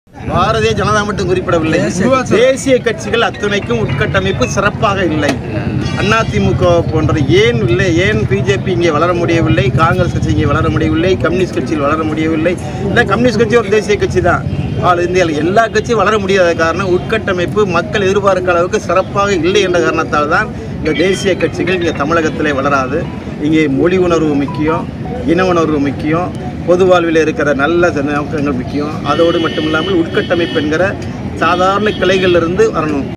பாரதிய ஜனதா மட்டும் குறிப்பிடவில்லை தேசிய கட்சிகள் அத்துணைக்கும் உட்கட்டமைப்பு சிறப்பாக இல்லை அதிமுக போன்ற ஏன் இல்லை ஏன் பிஜேபி இங்கே வளர முடியவில்லை காங்கிரஸ் கட்சி இங்கே வளர முடியவில்லை கம்யூனிஸ்ட் கட்சியில் வளர முடியவில்லை இல்லை கம்யூனிஸ்ட் கட்சி ஒரு தேசிய கட்சி தான் ஆல் இந்தியாவில் எல்லா கட்சியும் வளர முடியாத காரணம் உட்கட்டமைப்பு மக்கள் எதிர்பார்க்க அளவுக்கு சிறப்பாக இல்லை என்ற காரணத்தால் தான் இந்த தேசிய கட்சிகள் இங்கே தமிழகத்திலே வளராது இங்கே மொழி உணர்வு முக்கியம் இன உணர்வு முக்கியம் பொது வாழ்வில் இருக்கிற நல்ல நோக்கங்கள் முக்கியம் அதோடு மட்டும் இல்லாமல் உட்கட்டமைப்பு என்கிற சாதாரண கிளைகளிலிருந்து வரணும்